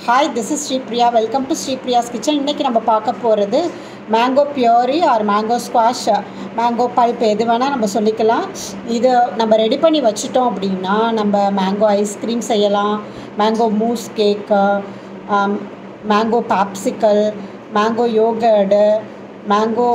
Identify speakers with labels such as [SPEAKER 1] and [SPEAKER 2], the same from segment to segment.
[SPEAKER 1] hi this is Sripriya welcome to Sripriya's kitchen இன்றைக்கி நம்ம பார்க்க போகிறது mango puree or mango squash mango pulp எது வேணால் நம்ம சொல்லிக்கலாம் இது நம்ம ரெடி பண்ணி வச்சுட்டோம் அப்படின்னா நம்ம மேங்கோ ஐஸ்கிரீம் செய்யலாம் mango mousse cake mango popsicle mango yogurt mango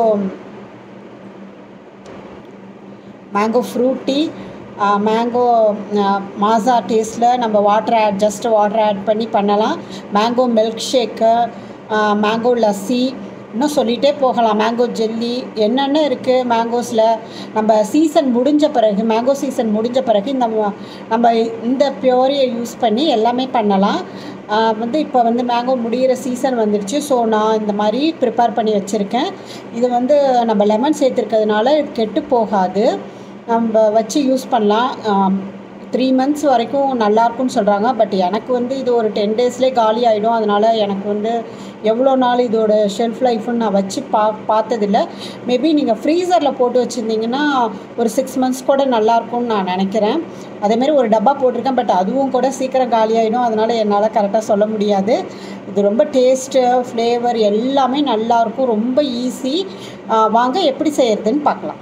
[SPEAKER 1] mango Frooti mango Maaza டேஸ்ட்டில் நம்ம water add just water add பண்ணி பண்ணலாம் mango milkshake mango lassi இன்னும் சொல்லிகிட்டே போகலாம் மேங்கோ ஜெல்லி என்னென்ன இருக்குது மேங்கோஸில் நம்ம சீசன் முடிஞ்ச பிறகு மேங்கோ சீசன் முடிஞ்ச பிறகு இந்த நம்ம இந்த பியூரியை யூஸ் பண்ணி எல்லாமே பண்ணலாம் வந்து இப்போ வந்து மேங்கோ முடிகிற சீசன் வந்துடுச்சு ஸோ நான் இந்த மாதிரி ப்ரிப்பேர் பண்ணி வச்சுருக்கேன் இது வந்து நம்ம லெமன் சேர்த்துருக்கிறதுனால கெட்டு போகாது நம்ம வச்சு யூஸ் பண்ணலாம் த்ரீ மந்த்ஸ் வரைக்கும் நல்லாயிருக்கும்னு சொல்கிறாங்க பட் எனக்கு வந்து இது ஒரு டென் டேஸ்லேயே காலி ஆகிடும் அதனால் எனக்கு வந்து எவ்வளோ நாள் இதோட ஷெல்ஃப் லைஃப்னு நான் வச்சு பா பார்த்ததில்ல மேபி நீங்கள் ஃப்ரீசரில் போட்டு வச்சுருந்தீங்கன்னா ஒரு சிக்ஸ் மந்த்ஸ் கூட நல்லாயிருக்கும்னு நான் நினைக்கிறேன் அதேமாரி ஒரு டப்பா போட்டிருக்கேன் பட் அதுவும் கூட சீக்கிரம் காலி ஆகிடும் அதனால் என்னால் கரெக்டாக சொல்ல முடியாது இது ரொம்ப டேஸ்ட்டு ஃப்ளேவர் எல்லாமே நல்லாயிருக்கும் ரொம்ப ஈஸி வாங்க எப்படி செய்கிறதுன்னு பார்க்கலாம்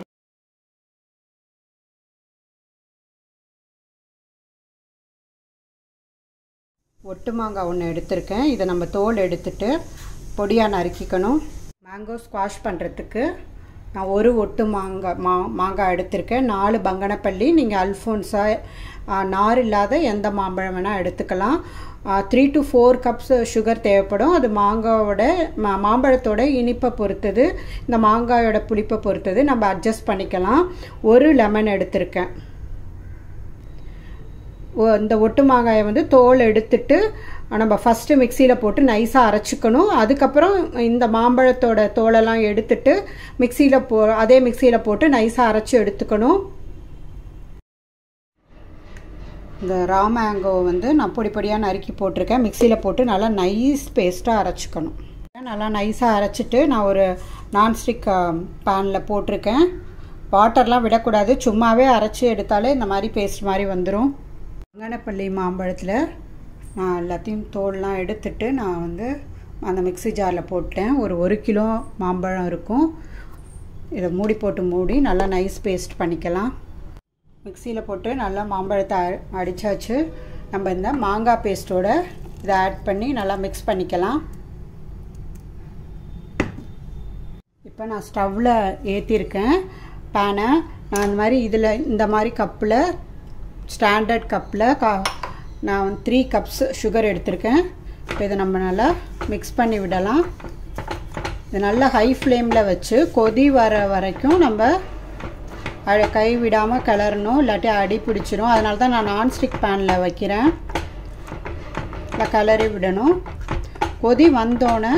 [SPEAKER 1] ஒட்டு மாங்காய் ஒன்று எடுத்திருக்கேன் இதை நம்ம தோல் எடுத்துட்டு பொடியாக நறுக்கிக்கணும் மேங்கோ ஸ்குவாஷ் பண்ணுறதுக்கு நான் ஒரு ஒட்டு மாங்காய் மா மாங்காய் எடுத்திருக்கேன் நாலு பங்கனப்பள்ளி நீங்கள் அல்ஃபோன்ஸா நார் இல்லாத எந்த மாம்பழம் வேணால் எடுத்துக்கலாம் three to four cups sugar தேவைப்படும் அது மாங்காயோட மா மாம்பழத்தோட இனிப்பை பொறுத்தது இந்த மாங்காயோட புளிப்பை பொறுத்தது நம்ம அட்ஜஸ்ட் பண்ணிக்கலாம் ஒரு லெமன் எடுத்திருக்கேன் இந்த ஒட்டு மாங்காயை வந்து தோல் எடுத்துட்டு நம்ம ஃபஸ்ட்டு மிக்சியில் போட்டு நைஸாக அரைச்சிக்கணும் அதுக்கப்புறம் இந்த மாம்பழத்தோட தோலெல்லாம் எடுத்துட்டு மிக்சியில் போ அதே மிக்சியில் போட்டு நைஸாக அரைச்சி எடுத்துக்கணும் இந்த ரா மேங்கோ வந்து நான் பொடி பொடியாக நறுக்கி போட்டிருக்கேன் மிக்சியில் போட்டு நல்லா நைஸ் பேஸ்ட்டாக அரைச்சிக்கணும் நல்லா நைஸாக அரைச்சிட்டு நான் ஒரு நான்ஸ்டிக் பேனில் போட்டிருக்கேன் வாட்டர்லாம் விடக்கூடாது சும்மாவே அரைச்சி எடுத்தாலே இந்த மாதிரி பேஸ்ட் மாதிரி வந்துடும் பங்கனப்பள்ளி மாம்பழத்தில் நான் எல்லாத்தையும் தோல்லாம் எடுத்துட்டு நான் வந்து அந்த மிக்சி ஜாரில் போட்டேன் ஒரு ஒரு கிலோ மாம்பழம் இருக்கும் இதை மூடி போட்டு மூடி நல்லா நைஸ் பேஸ்ட் பண்ணிக்கலாம் மிக்சியில் போட்டு நல்லா மாம்பழத்தை அடித்தாச்சு நம்ம இந்த மாங்காய் பேஸ்ட்டோட இதை ஆட் பண்ணி நல்லா மிக்ஸ் பண்ணிக்கலாம் இப்போ நான் ஸ்டவ்வில் ஏற்றிருக்கேன் பேனை நான் இந்த மாதிரி இதில் இந்த மாதிரி கப்பில் ஸ்டாண்டர்ட் கப்பில் கா நான் த்ரீ கப்ஸ் சுகர் எடுத்திருக்கேன் இப்போ இதை நம்ம நல்லா மிக்ஸ் பண்ணி விடலாம் இது நல்லா ஹை ஃப்ளேமில் வச்சு கொதி வர வரைக்கும் நம்ம கை விடாமல் கிளறணும் இல்லாட்டி அடி பிடிச்சிரும் அதனால தான் நான் நான்ஸ்டிக் பேனில் வைக்கிறேன் இல்லை கிளறி விடணும் கொதி வந்தோடனே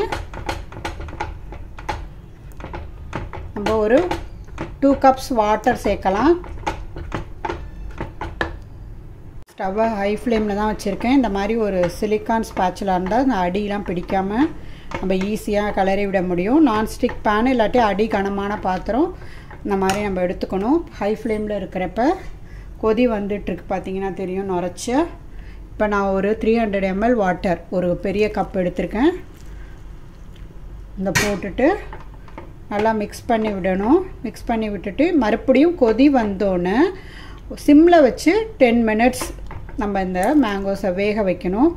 [SPEAKER 1] நம்ம ஒரு டூ கப்ஸ் வாட்டர் சேர்க்கலாம் ஸ்டவ்வை ஹை ஃப்ளேமில் தான் வச்சுருக்கேன் இந்த மாதிரி ஒரு சிலிக்கான் ஸ்பேச்சில் இருந்தால் இந்த அடியெலாம் பிடிக்காமல் நம்ம ஈஸியாக கிளறி விட முடியும் நான்ஸ்டிக் பேன் இல்லாட்டி அடி கனமான பாத்திரம் இந்த மாதிரி நம்ம எடுத்துக்கணும் ஹை ஃப்ளேமில் இருக்கிறப்ப கொதி வந்துட்டுருக்கு பார்த்தீங்கன்னா தெரியும் நுரைச்சி இப்போ நான் ஒரு த்ரீ ஹண்ட்ரட் எம்எல் வாட்டர் ஒரு பெரிய கப் எடுத்திருக்கேன் இந்த போட்டுட்டு நல்லா மிக்ஸ் பண்ணி விடணும் மிக்ஸ் பண்ணி விட்டுட்டு மறுபடியும் கொதி வந்தோடனே சிம்மில் வச்சு டென் மினிட்ஸ் நம்ம இந்த மேங்கோஸை வேக வைக்கணும்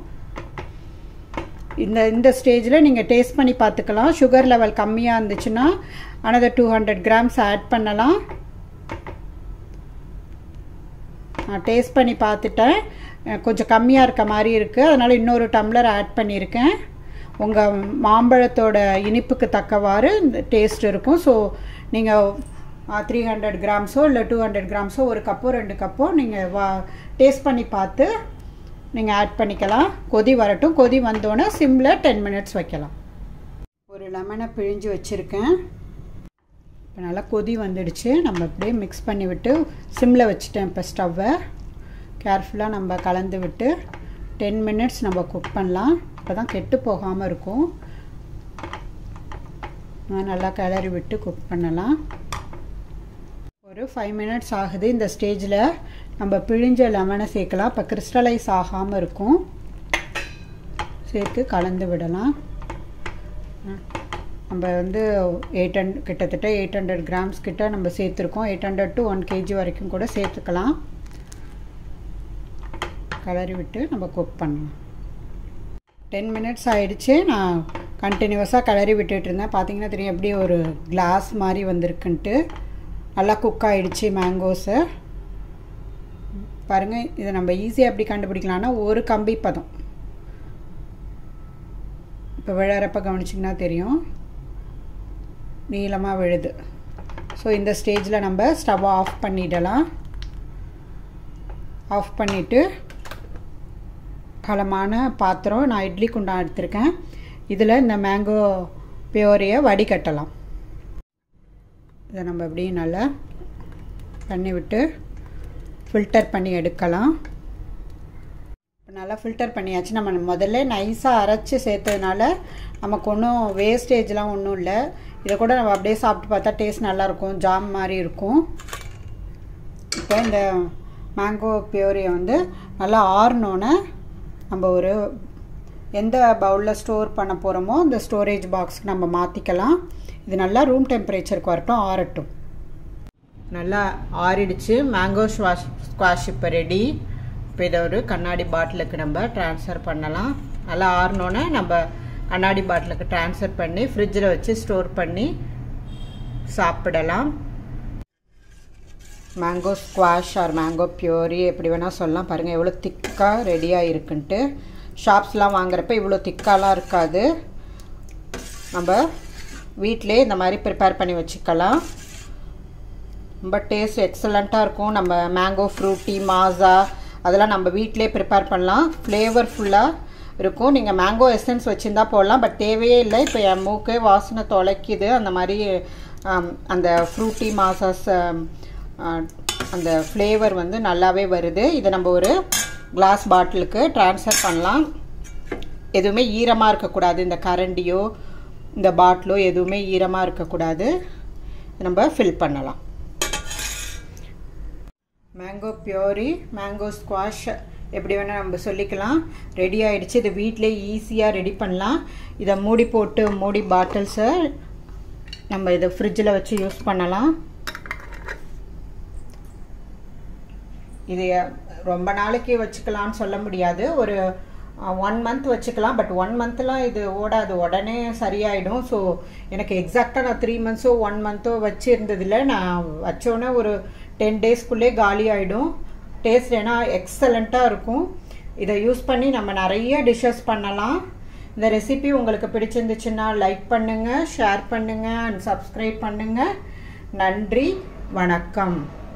[SPEAKER 1] இந்த இந்த ஸ்டேஜில் நீங்கள் டேஸ்ட் பண்ணி பார்த்துக்கலாம் சுகர் லெவல் கம்மியாக இருந்துச்சுன்னா another two hundred grams add பண்ணலாம் நான் டேஸ்ட் பண்ணி பார்த்துட்டேன் கொஞ்சம் கம்மியாக இருக்க மாதிரி இருக்குது அதனால் இன்னொரு டம்ளர் ஆட் பண்ணியிருக்கேன் உங்கள் மாம்பழத்தோட இனிப்புக்கு தக்கவாறு இந்த டேஸ்ட் இருக்கும் ஸோ நீங்கள் த்ரீ ஹண்ட்ரட் கிராம்ஸோ இல்லை டூ ஹண்ட்ரட் கிராம்ஸோ ஒரு கப்போ ரெண்டு கப்போ நீங்கள் வா டேஸ்ட் பண்ணி பார்த்து நீங்கள் ஆட் பண்ணிக்கலாம் கொதி வரட்டும் கொதி வந்தோடனே சிம்மில் டென் மினிட்ஸ் வைக்கலாம் ஒரு லெமனை பிழிஞ்சு வச்சுருக்கேன் இப்போ நல்லா கொதி வந்துடுச்சு நம்ம அப்படியே மிக்ஸ் பண்ணி விட்டு சிம்மில் வச்சுட்டேன் இப்போ ஸ்டவ்வை கேர்ஃபுல்லாக நம்ம கலந்து விட்டு டென் மினிட்ஸ் நம்ம குக் பண்ணலாம் இப்போ தான் கெட்டு போகாமல் இருக்கும் நல்லா கிளறி விட்டு குக் பண்ணலாம் ஒரு ஃபைவ் மினிட்ஸ் ஆகுது இந்த ஸ்டேஜில் நம்ம பிழிஞ்ச லெமனை சேர்க்கலாம் இப்போ கிறிஸ்டலைஸ் ஆகாமல் இருக்கும் சேர்த்து கலந்து விடலாம் நம்ம வந்து எயிட் ஹண்ட் கிட்டத்தட்ட எயிட் ஹண்ட்ரட் கிராம்ஸ் கிட்ட நம்ம சேர்த்துருக்கோம் eight hundred to one KG வரைக்கும் கூட சேர்த்துக்கலாம் கலரி விட்டு நம்ம குக் பண்ணலாம் டென் மினிட்ஸ் ஆகிடுச்சு நான் கண்டினியூஸாக கிளறி விட்டுட்டு இருந்தேன் பார்த்தீங்கன்னா தெரியும் எப்படி ஒரு கிளாஸ் மாதிரி வந்திருக்குன்ட்டு நல்லா குக் ஆகிடுச்சு மேங்கோஸு பாருங்கள் இதை நம்ம ஈஸியாக எப்படி கண்டுபிடிக்கலாம்னா ஒரு கம்பி பதம் இப்போ விழறப்ப கவனிச்சிங்கன்னா தெரியும் நீளமாக விழுது ஸோ இந்த ஸ்டேஜில் நம்ம ஸ்டவ்வை ஆஃப் பண்ணிடலாம் ஆஃப் பண்ணிவிட்டு கலமான பாத்திரம் நான் இட்லி குண்டான் எடுத்திருக்கேன் இதில் இந்த மேங்கோ பியோரியை வடிகட்டலாம் இதை நம்ம எப்படி நல்லா பண்ணி விட்டு ஃபில்டர் பண்ணி எடுக்கலாம் இப்போ நல்லா ஃபில்டர் பண்ணியாச்சு நம்ம முதல்ல நைஸாக அரைச்சி சேர்த்ததுனால நமக்கு ஒன்றும் வேஸ்டேஜ்லாம் ஒன்றும் இல்லை இதை கூட நம்ம அப்படியே சாப்பிட்டு பார்த்தா டேஸ்ட் நல்லாயிருக்கும் ஜாம் மாதிரி இருக்கும் இப்போ இந்த மேங்கோ பியூரியை வந்து நல்லா ஆறினோன்னே நம்ம ஒரு எந்த பவுலில் ஸ்டோர் பண்ண போகிறோமோ அந்த ஸ்டோரேஜ் பாக்ஸ்க்கு நம்ம மாற்றிக்கலாம் இது நல்லா ரூம் டெம்பரேச்சருக்கு வரட்டும் ஆறட்டும் நல்லா ஆறிடுச்சு மேங்கோ ஸ்வாஷ் ஸ்குவாஷ் இப்போ ரெடி இப்போ இதை ஒரு கண்ணாடி பாட்டிலுக்கு நம்ம ட்ரான்ஸ்ஃபர் பண்ணலாம் நல்லா ஆறினோன்னே நம்ம கண்ணாடி பாட்டிலுக்கு ட்ரான்ஸ்ஃபர் பண்ணி ஃப்ரிட்ஜில் வச்சு ஸ்டோர் பண்ணி சாப்பிடலாம் mango squash or mango puree எப்படி வேணால் சொல்லலாம் பாருங்கள் எவ்வளோ திக்காக ரெடியாக இருக்குன்ட்டு ஷாப்ஸ்லாம் வாங்குறப்ப இவ்வளோ திக்காலாம் இருக்காது நம்ம வீட்டிலே இந்த மாதிரி ப்ரிப்பேர் பண்ணி வச்சுக்கலாம் ரொம்ப டேஸ்ட் எக்ஸலண்ட்டாக இருக்கும் நம்ம மேங்கோ ஃப்ரூட்டி மாசா அதெல்லாம் நம்ம வீட்டிலே ப்ரிப்பேர் பண்ணலாம் ஃப்ளேவர்ஃபுல்லாக இருக்கும் நீங்கள் மேங்கோ எசன்ஸ் வச்சுருந்தா போடலாம் பட் தேவையே இல்லை இப்போ என் மூக்கு வாசனை தொலைக்குது அந்த மாதிரி அந்த ஃப்ரூட்டி மாசாஸ் அந்த ஃப்ளேவர் வந்து நல்லாவே வருது இதை நம்ம ஒரு கிளாஸ் பாட்டிலுக்கு ட்ரான்ஸ்ஃபர் பண்ணலாம் எதுவுமே ஈரமாக இருக்கக்கூடாது இந்த கரண்டியோ இந்த பாட்டிலோ எதுவுமே ஈரமாக இருக்கக்கூடாது நம்ம ஃபில் பண்ணலாம் மேங்கோ பியூரி மேங்கோ ஸ்குவாஷ் எப்படி வேணால் நம்ம சொல்லிக்கலாம் ரெடி ஆகிடுச்சு இது வீட்டிலே ஈஸியாக ரெடி பண்ணலாம் இதை மூடி போட்டு மூடி பாட்டில்ஸை நம்ம இதை ஃப்ரிட்ஜில் வச்சு யூஸ் பண்ணலாம் இது ரொம்ப நாளைக்கு வச்சுக்கலாம்னு சொல்ல முடியாது ஒரு ஒன் மந்த் வச்சுக்கலாம் பட் ஒன் மந்த்லாம் இது ஓடாது உடனே சரியாயிடும் ஸோ எனக்கு எக்ஸாக்டாக நான் த்ரீ மந்த்ஸோ ஒன் மந்த்தோ வச்சுருந்ததில்ல நான் வச்சோன்னே ஒரு டென் டேஸ்க்குள்ளே காலி ஆகிடும் டேஸ்ட் ஏன்னா எக்ஸலண்ட்டாக இருக்கும் இதை யூஸ் பண்ணி நம்ம நிறைய டிஷ்ஷஸ் பண்ணலாம் இந்த ரெசிபி உங்களுக்கு பிடிச்சிருந்துச்சுன்னா லைக் பண்ணுங்கள் ஷேர் பண்ணுங்கள் அண்ட் சப்ஸ்கிரைப் பண்ணுங்கள் நன்றி வணக்கம்